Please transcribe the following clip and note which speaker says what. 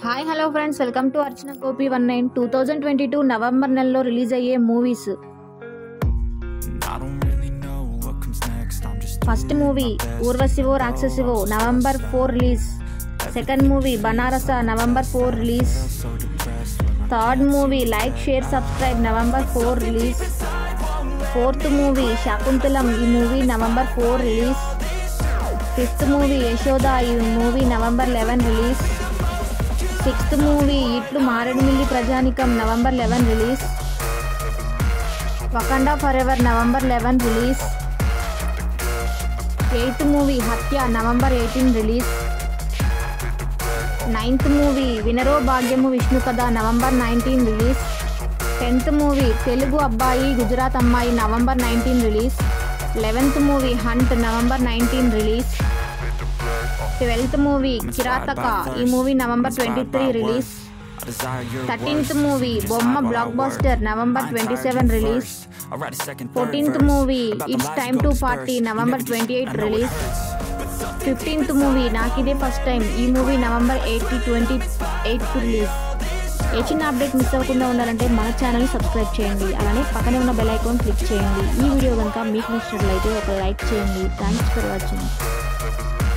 Speaker 1: Hi hello friends welcome to Archana Gopi one nine two thousand twenty two November నెలలో release అయ్యే movies
Speaker 2: I don't really know what comes next. I'm just
Speaker 1: first movie Urvasivo Rakshasivo November four release second movie Banaras November four release
Speaker 2: so depressed when I
Speaker 1: third movie like share subscribe November four release fourth movie Shaakuntalam ఈ movie November four release fifth movie Yashoda ఈ movie November eleven release sixth movie ఇట్లు Maredumilli Prajaneekam November eleven release Wakanda forever November eleven release eighth movie Hatya November eighteen release ninth movie Vinaro Bhagyamu Vishnu Katha November nineteen release tenth movie Telugu Abbayi Gujarat Ammayi November nineteen release eleventh movie hunt November nineteen release twelfth movie Kirathaka ఈ movie November twenty three release
Speaker 2: I desire your
Speaker 1: thirteenth
Speaker 2: worth.
Speaker 1: Movie Bomma blockbuster November twenty seven release
Speaker 2: I write a second, third
Speaker 1: fourteenth
Speaker 2: verse
Speaker 1: movie
Speaker 2: about the
Speaker 1: it's
Speaker 2: lies
Speaker 1: time
Speaker 2: you
Speaker 1: to
Speaker 2: go
Speaker 1: party
Speaker 2: disperse.
Speaker 1: November
Speaker 2: You never
Speaker 1: twenty
Speaker 2: get-
Speaker 1: eight
Speaker 2: I know it
Speaker 1: release
Speaker 2: hurts.
Speaker 1: Fifteenth movie నాకిదే first time ఈ movie November eight twenty eight release ఏ చిన్న update miss అవ్వకుండా ఉండాలంటే మన channel subscribe చేయండి అలానే పక్కనే ఉన్న బెల్ ఐకాన్ క్లిక్ చేయండి ఈ వీడియో కనుక మీకు నచ్చినట్లయితే ఒక లైక్ చేయండి థ్యాంక్స్ ఫర్ వాచింగ్